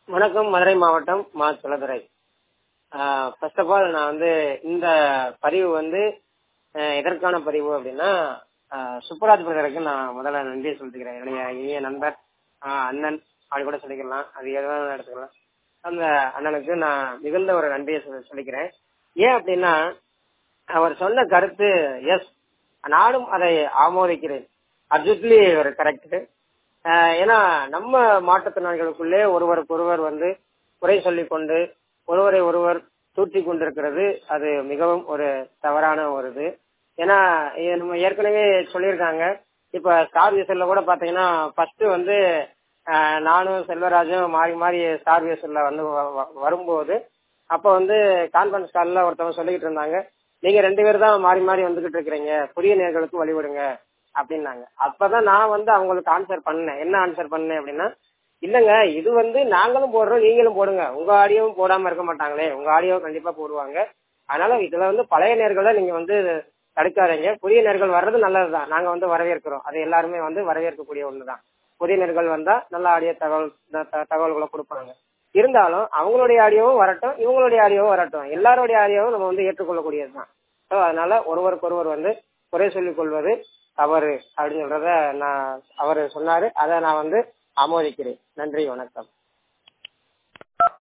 வணக்கம் மதுரை மாவட்டம் மா சுலதுரை ஃபர்ஸ்ட் ஆஃப் ஆல் நான் வந்து இந்த பதிவு வந்து அஹ், எதற்கான பதிவு அப்படின்னா அஹ், சுப்பராஜ் பிரதருக்கு நான் முதல்ல நன்றி சொல்லிக்கிறேன் என்னுடைய இனிய நண்பர் அஹ், அண்ணன் அப்படி கூட சொல்லிக்கலாம் அது எதாவது எடுத்துக்கலாம் அந்த அண்ணனுக்கு நான் மிகுந்த ஒரு நன்றியை சொல்லி- சொல்லிக்கிறேன் ஏன் அப்படின்னா அவர் சொன்ன கருத்து எஸ் நானும் அதை ஆமோதிக்கிறேன் அப்சல்யூட்லி ஒரு கரெக்ட் ஏன்னா நம்ம மாற்றுத்திறனாளிகளுக்குள்ளே ஒருவருக்கு ஒருவர் வந்து குறை சொல்லிக் கொண்டு ஒருவரை ஒருவர் தூற்றி கொண்டிருக்கிறது அது மிகவும் ஒரு தவறான ஒரு இது ஏன்னா இது நம்ம ஏற்கனவே சொல்லியிருக்காங்க இப்ப ஸ்டார் விசல்ல கூட பாத்தீங்கன்னா ஃபர்ஸ்ட் வந்து அஹ், நானும் செல்வராஜும் மாறி மாறி ஸ்டார் விசல்ல வந்து வ- வ- வரும்போது அப்ப வந்து கான்ஃபரன்ஸ் கால்ல ஒருத்தவங்க சொல்லிக்கிட்டு இருந்தாங்க நீங்க ரெண்டு பேரும் தான் மாறி மாறி வந்துகிட்டு இருக்கிறீங்க புதிய நேர்களுக்கு வழிவிடுங்க அப்படின்னாங்க அப்பதான் நான் வந்து அவங்களுக்கு ஆன்சர் பண்ணேன் என்ன ஆன்சர் பண்ணேன் அப்படின்னா இல்லங்க இது வந்து நாங்களும் போடுறோம் நீங்களும் போடுங்க உங்க ஆடியோவும் போடாம இருக்க மாட்டாங்களே உங்க ஆடியோ கண்டிப்பா போடுவாங்க அதனால இதுல வந்து பழைய நேர்களை நீங்க வந்து தடுக்காதீங்க புதிய நேர்கள் வர்றது நல்லதுதான் நாங்க வந்து வரவேற்கிறோம் அது எல்லாருமே வந்து வரவேற்கக்கூடிய ஒண்ணுதான் புதிய நேர்கள் வந்தா நல்ல ஆடியோ தகவல் த- த- தகவல்களை கொடுப்பாங்க இருந்தாலும் அவங்களுடைய ஆடியோவும் வரட்டும் இவங்களுடைய ஆடியோவும் வரட்டும் எல்லாருடைய ஆடியோவும் நம்ம வந்து ஏற்றுக்கொள்ளக்கூடியதுதான் ஸோ அதனால ஒருவருக்கு ஒருவர் வந்து குறை சொல்லிக் கொள்வது தவறு அப்படின்னு சொல்றத நான் அவர் சொன்னாரு அதை நான் வந்து ஆமோதிக்கிறேன் நன்றி வணக்கம்